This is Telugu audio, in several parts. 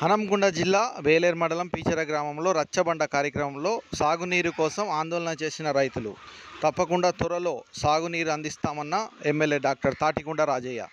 హనంకొండ జిల్లా వేలేరు మండలం పీచర గ్రామంలో రచ్చబండ కార్యక్రమంలో సాగునీరు కోసం ఆందోళన చేసిన రైతులు తప్పకుండా త్వరలో సాగునీరు అందిస్తామన్న ఎమ్మెల్యే డాక్టర్ తాటికొండ రాజయ్య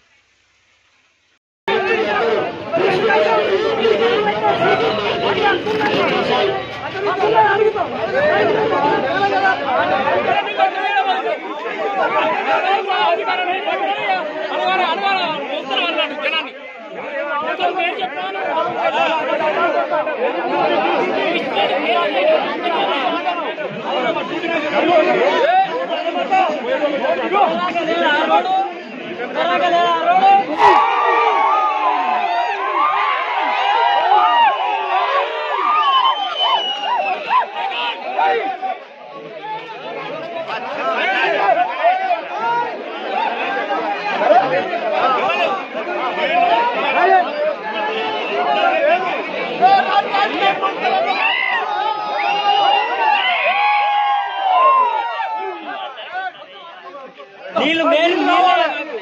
నీళ్ళు మేలు నీళ్ళే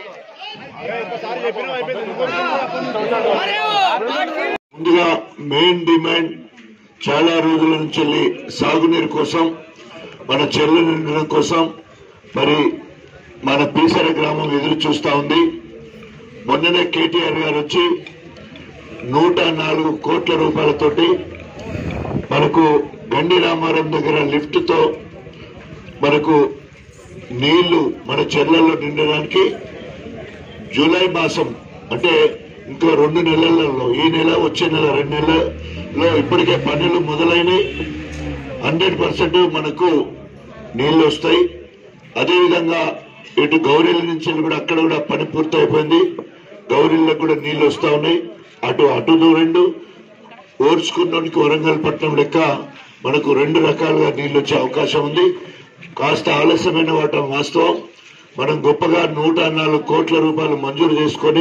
ముందుగా మెయిన్ డిమాండ్ చాలా రోజుల నుంచి వెళ్ళి సాగునీరు కోసం మన చెర్ల నిండడం కోసం మరి మన పీసర గ్రామం ఎదురు చూస్తా ఉంది మొన్ననే కేటీఆర్ గారు వచ్చి నూట నాలుగు కోట్ల రూపాయలతోటి మనకు గండి రామారం దగ్గర లిఫ్ట్ తో మనకు నీళ్లు మన చెర్లలో నిండడానికి జూలై మాసం అంటే ఇంకో రెండు నెలలలో ఈ నెల వచ్చే నెల రెండు నెలల్లో ఇప్పటికే పనులు మొదలైనవి హండ్రెడ్ పర్సెంట్ మనకు నీళ్లు వస్తాయి అదేవిధంగా ఇటు గౌరీల నుంచి కూడా అక్కడ కూడా పని పూర్తయిపోయింది గౌరీలకు కూడా నీళ్లు వస్తా ఉన్నాయి అటు అటు రెండు ఓర్చుకున్నోనికి వరంగల్ పట్టణం లెక్క మనకు రెండు రకాలుగా నీళ్లు వచ్చే అవకాశం ఉంది కాస్త ఆలస్యమైన వాటం వాస్తవం మనం గొప్పగా నూట నాలుగు కోట్ల రూపాయలు మంజూరు చేసుకొని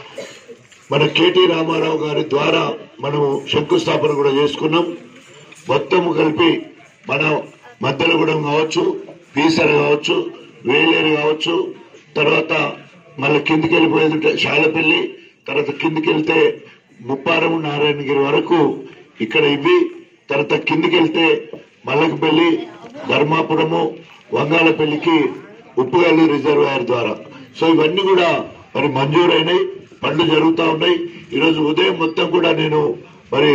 మన కేటీ రామారావు గారి ద్వారా మనం శంకుస్థాపన కూడా చేసుకున్నాం మొత్తం కలిపి మన మద్దలగూడెం కావచ్చు పీసర కావచ్చు వేలేరు కావచ్చు తర్వాత మళ్ళీ కిందికి వెళ్ళిపోయేది శాలపల్లి తర్వాత కిందికి వెళ్తే ముప్పారం నారాయణగిరి వరకు ఇక్కడ ఇవి తర్వాత కిందికి వెళ్తే మల్లకపల్లి ధర్మాపురము వంగాలపల్లికి ఉప్పుగల్లి రిజర్వాయర్ ద్వారా సో ఇవన్నీ కూడా మరి మంజూరైనాయి పనులు జరుగుతూ ఉన్నాయి ఈరోజు ఉదయం మొత్తం కూడా నేను మరి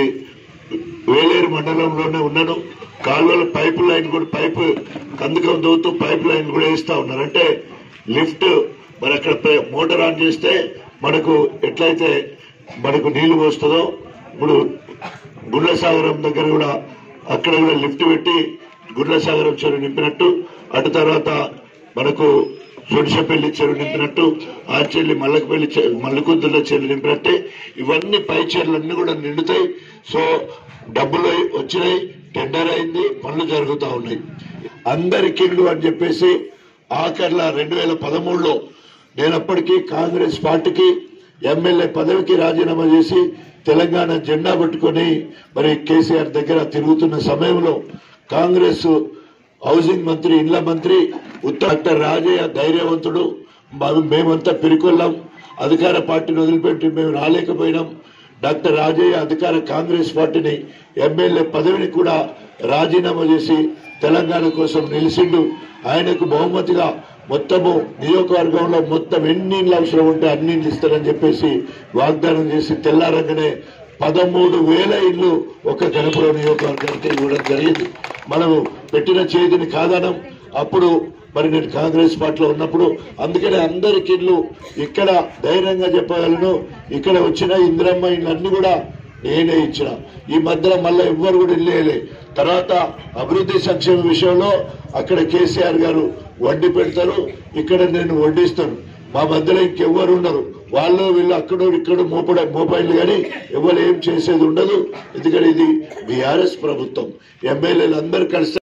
వేలేరు మండలంలోనే ఉన్నాను కాలువల పైప్ లైన్ కూడా పైప్ కందుకం దోతూ పైప్ లైన్ కూడా వేస్తా ఉన్నారు అంటే లిఫ్ట్ మరి అక్కడ పే- మోటార్ ఆన్ చేస్తే మనకు ఎట్లయితే మనకు నీళ్లు పోస్తుందో ఇప్పుడు గుండ్లసాగరం దగ్గర కూడా అక్కడ కూడా లిఫ్ట్ పెట్టి గుండ్లసాగరం చెరువు నింపినట్టు అటు తర్వాత మనకు సొడిసపల్లి చెరువు నింపినట్టు ఆర్చెల్లి మల్లకపల్లి చె- మల్లకుందుల చెరువు నింపినట్టే ఇవన్నీ పై చెరువులన్నీ కూడా నిండుతాయి సో డబ్బులు వచ్చినాయి టెండర్ అయింది పనులు జరుగుతూ ఉన్నాయి అందరికి అని చెప్పేసి ఆఖర్ల రెండు వేల పదమూడులో నేను అప్పటికి కాంగ్రెస్ పార్టీకి ఎమ్మెల్యే పదవికి రాజీనామా చేసి తెలంగాణ జెండా పట్టుకొని మరి కేసీఆర్ దగ్గర తిరుగుతున్న సమయంలో కాంగ్రెస్ హౌసింగ్ మంత్రి ఇండ్ల మంత్రి ఉత్తర డాక్టర్ రాజయ్య ధైర్యవంతుడు మనం- మేమంతా పిరికొల్లాం అధికార పార్టీని వదిలిపెట్టి మేము రాలేకపోయినాం డాక్టర్ రాజయ్య అధికార కాంగ్రెస్ పార్టీని ఎమ్మెల్యే పదవిని కూడా రాజీనామా చేసి తెలంగాణ కోసం నిలిచిండు ఆయనకు బహుమతిగా మొత్తము నియోజకవర్గంలో మొత్తం ఎన్ని ఇండ్లు అవసరం ఉంటే అన్ని ఇండ్లు ఇస్తారని చెప్పేసి వాగ్దానం చేసి తెల్లారంగానే పదమూడు వేల ఇల్లు ఒక గణపురం నియోజకవర్గానికి ఇవ్వడం జరిగింది మనము పెట్టిన చేతిని కాదనం అప్పుడు మరి నేను కాంగ్రెస్ పార్టీలో ఉన్నప్పుడు అందుకనే అందరికి ఇల్లు ఇక్కడ ధైర్యంగా చెప్పగలను ఇక్కడ వచ్చిన ఇందిరమ్మ ఇళ్ళన్నీ కూడా నేనే ఇచ్చిన ఈ మధ్యలో మళ్ళీ ఎవ్వరు కూడా ఇల్లేయలే తర్వాత అభివృద్ధి సంక్షేమ విషయంలో అక్కడ కేసీఆర్ గారు వడ్డీ పెడతారు ఇక్కడ నేను వడ్డిస్తాను మా మధ్యలో ఇంకెవ్వరు ఉండరు వాళ్ళు వీళ్ళు అక్కడో ఇక్కడ మోపడ మోపైళ్ళు కానీ ఎవరు ఏం చేసేది ఉండదు ఎందుకంటే ఇది బీఆర్ఎస్ ప్రభుత్వం ఎమ్మెల్యేలు అందరు కలిసి